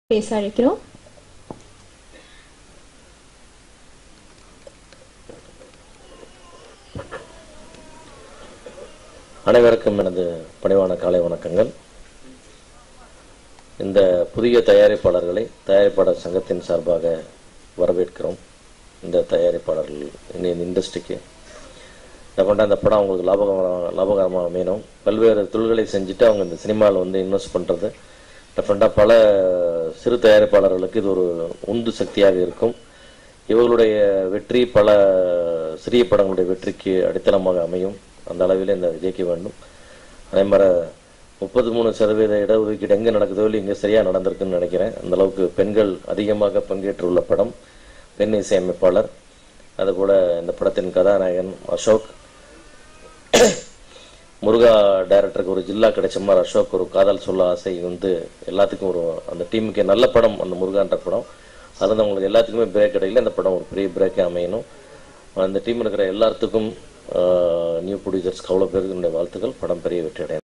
பேச அழைக்கிறோம் அனைவருக்கும் எனது பணிவான காலை வணக்கங்கள் இந்த புதிய தயாரிப்பாளர்களை தயாரிப்பாளர் சங்கத்தின் சார்பாக வரவேற்கிறோம் இந்த தயாரிப்பாளர்கள் இந்தியன் இண்டஸ்ட்ரிக்கு இதை கொண்ட அந்த படம் அவங்களுக்கு லாபகரமாக லாபகரமாக அமையணும் பல்வேறு தொழில்களை செஞ்சுட்டு அவங்க இந்த சினிமாவில் வந்து இன்வெஸ்ட் பண்ணுறது டெஃபரெண்டாக பல சிறு தயாரிப்பாளர்களுக்கு இது ஒரு உந்து சக்தியாக இருக்கும் இவர்களுடைய வெற்றி பல சிறிய படங்களுடைய வெற்றிக்கு அடித்தளமாக அமையும் அந்த அளவில் இந்த ஜெயிக்க வேண்டும் அதே மாதிரி முப்பது மூணு சதவீத இடஒதுக்கீடு எங்கே நடக்குதோ இல்லை இங்கே சரியாக நடந்திருக்குன்னு நினைக்கிறேன் அந்த அளவுக்கு பெண்கள் அதிகமாக பங்கேற்றுள்ள படம் பெண் இசையமைப்பாளர் அதுபோல் இந்த படத்தின் கதாநாயகன் அசோக் முருகா டைரக்டருக்கு ஒரு ஜில்லா கிடைச்ச மாதிரி அசோக் ஒரு காதல் சொல்ல ஆசை வந்து எல்லாத்துக்கும் ஒரு அந்த டீமுக்கு நல்ல படம் அந்த முருகான்ற படம் அது வந்து அவங்களுக்கு எல்லாத்துக்குமே பிரேக் கிடைக்கல அந்த படம் ஒரு பெரிய பிரேக்கே அமையணும் அந்த டீம் இருக்கிற எல்லாத்துக்கும் நியூ ப்ரொடியூசர்ஸ்க்கு அவ்வளோ பேருக்கு என்னுடைய வாழ்த்துக்கள் படம் பெரிய வெற்றி அடையணும்